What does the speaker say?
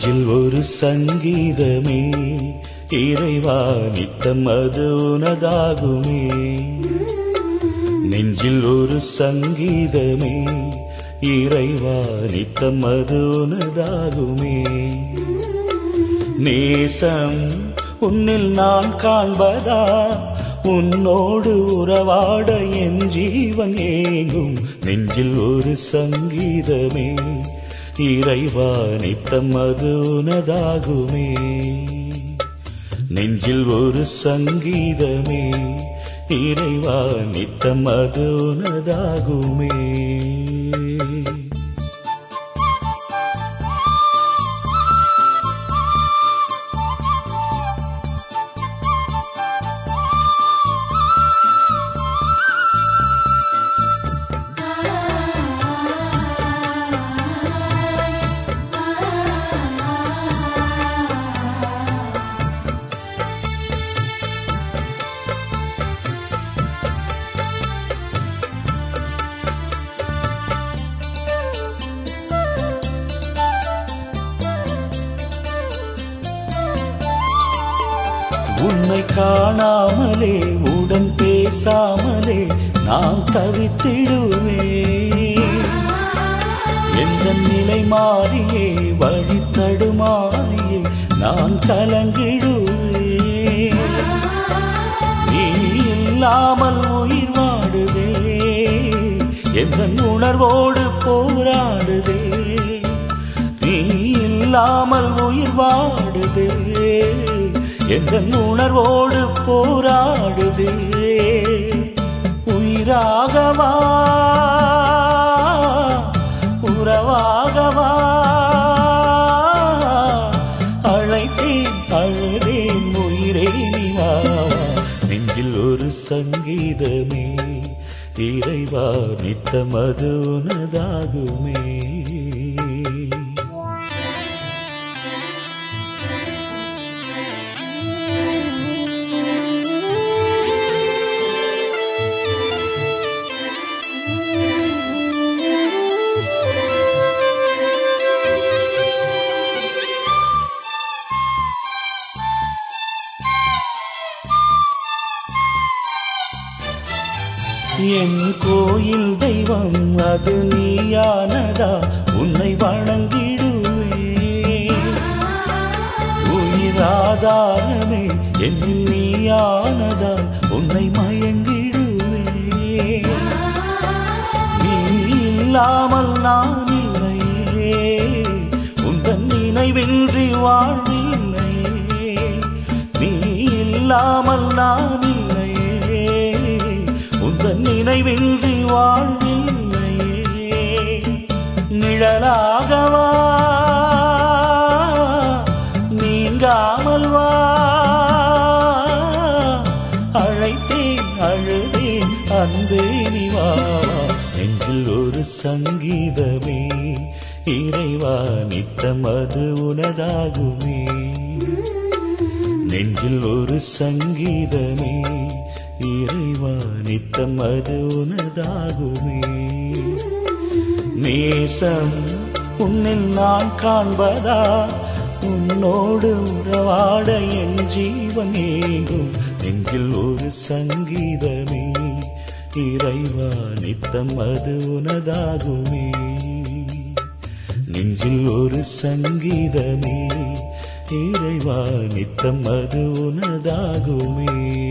நெஞ்சில் ஒரு சங்கீதமே இறைவா நித்தம் அது உனதாகுமே நெஞ்சில் ஒரு சங்கீதமே இறைவா நித்தம் அது உனதாகுமே நேசம் உன்னில் நான் காண்பதா உன்னோடு உறவாட என் ஜீவன் ஏங்கும் நெஞ்சில் ஒரு சங்கீதமே இறைவா நித்தம் அது உனதாகுமே நெஞ்சில் ஒரு சங்கீதமே இறைவா நித்தம் அது உனதாகுமே உன்னை காணாமலே உடன் பேசாமலே நான் தவித்திடுவே எந்த நிலை மாறியே வழி தடுமாறியே நான் கலங்கிடுவே நீ இல்லாமல் உயிர் வாடுதே எந்த உணர்வோடு போராடுதே நீ இல்லாமல் உயிர் வாடுதே எந்த உணர்வோடு போராடுதே உயிராகவா உறவாகவா அழைத்தேன் அழுதேன் உயிரே நிவாவா நெஞ்சில் ஒரு சங்கீதமே இறைவா நித்தம் அது உனதாகுமே என் கோயில் தெய்வம் அது நீயானதா உன்னை வணங்கிடுவே உயிராதாரமே என்னில் நீயானதா உன்னை மயங்கிடுவே நீ இல்லாமல் நான் இல்லையே உந்தன் நினைவின்றி வாழ்வில்லையே நீ இல்லாமல் நான் இல்லையே உந்தன் நினைவின்றி வாழ்வில்லையே நிழலாகவா நீங்காமல் வா அழைத்தேன் அழுதேன் அந்தே நிவா நெஞ்சில் ஒரு சங்கீதமே இறைவா நித்தம் அது உனதாகுமே நெஞ்சில் ஒரு சங்கீதமே இறைவா நித்தம் அது உனதாகுமே நேசம் உன்னில் நான் காண்பதா உன்னோடு உறவாட என் ஜீவன் ஏங்கும் நெஞ்சில் ஒரு சங்கீதமே இறைவா நித்தம் அது உனதாகுமே நெஞ்சில் ஒரு சங்கீதமே இறைவா நித்தம் அது உனதாகுமே